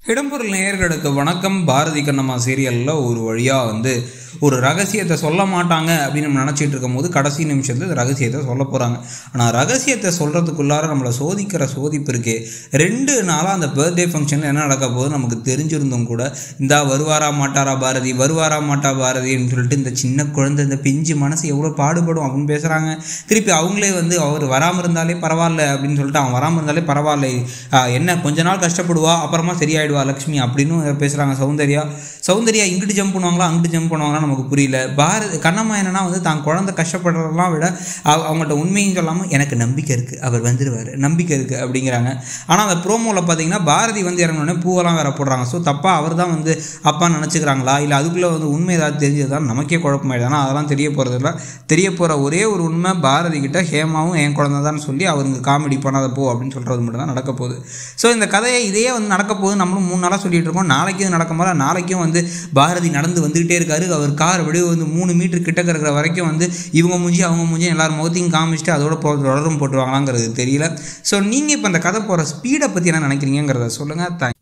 இடம்பொருள் நேயர்களுக்கு வணக்கம் பாரதி கண்ணம்மா சீரியலில் ஒரு வழியாக வந்து ஒரு ரகசியத்தை சொல்ல மாட்டாங்க அப்படின்னு நம்ம நினச்சிட்டு இருக்கும்போது கடைசி நிமிஷத்தில் ரகசியத்தை சொல்ல போகிறாங்க ஆனால் ரகசியத்தை சொல்கிறதுக்குள்ளார நம்மளை சோதிக்கிற சோதிப்பு இருக்கே ரெண்டு நாளாக அந்த பர்த்டே ஃபங்க்ஷனில் என்ன நடக்க போகுது நமக்கு தெரிஞ்சிருந்தும் கூட இந்தா வருவாரா மாட்டாரா பாரதி வருவாரா மாட்டா பாரதின்னு சொல்லிட்டு இந்த சின்ன குழந்தை இந்த பிஞ்சு மனசு எவ்வளோ பாடுபடும் அப்படின்னு பேசுகிறாங்க திருப்பி அவங்களே வந்து அவர் வராமல் இருந்தாலே பரவாயில்ல அப்படின்னு சொல்லிட்டு அவன் வராமல் இருந்தாலே பரவாயில்ல ஆஹ் என்ன கொஞ்ச நாள் கஷ்டப்படுவா அப்புறமா சரியாயிடுவா லக்ஷ்மி அப்படின்னு பேசுகிறாங்க சௌந்தர்யா சௌந்தர்யா இங்கிட்டு ஜம்ப் பண்ணுவாங்களா அங்கிட்டு ஜம்ப் பண்ணுவாங்களா நமக்கு புரியல பாரதி கண்ணம்மா என்னன்னா வந்து தான் குழந்தை கஷ்டப்படுறதெல்லாம் விட அவ- அவங்கள்ட்ட உண்மையும் சொல்லாமல் எனக்கு நம்பிக்கை இருக்குது அவர் வந்துடுவார் நம்பிக்கை இருக்குது அப்படிங்கிறாங்க ஆனால் அந்த ப்ரோமோவில் பார்த்தீங்கன்னா பாரதி வந்து இறங்கினோடனே பூவெல்லாம் வேற போடுறாங்க ஸோ தப்பாக அவர் தான் வந்து அப்பா நினச்சிக்கிறாங்களா இல்லை அதுக்குள்ளே வந்து உண்மை ஏதாவது தெரிஞ்சதுதான் நமக்கே குழப்பமாயிடுது ஆனால் அதெல்லாம் தெரிய போகிறதில்ல தெரிய போகிற ஒரே ஒரு உண்மை பாரதி கிட்ட ஹேமாவும் என் குழந்தை தான் சொல்லி அவருங்க காமெடி பண்ணாத போ அப்படின்னு சொல்கிறது மட்டும் தான் நடக்க போகுது ஸோ இந்த கதையை இதே வந்து நடக்க போகுது நம்மளும் மூணு நாளாக சொல்லிட்டு இருக்கோம் நாளைக்கும் இது நடக்கும் போது நாளைக்கும் வந்து பாரதி நடந்து வந்துகிட்டே இருக்காரு அவர் கார் அப்படியே வந்து மூணு மீட்டர் கிட்டக்க இருக்கிற வரைக்கும் வந்து இவங்க மூஞ்சி அவங்க மூஞ்சி எல்லாரும் முகத்தையும் காமிச்சிட்டு அதோட போ தொடரும் போட்டுருவாங்களாங்கிறது தெரியல ஸோ நீங்கள் இப்போ இந்த கதை போகிற ஸ்பீடை பற்றி என்ன நினைக்கிறீங்கிறத சொல்லுங்கள் தேங்க்ஸ்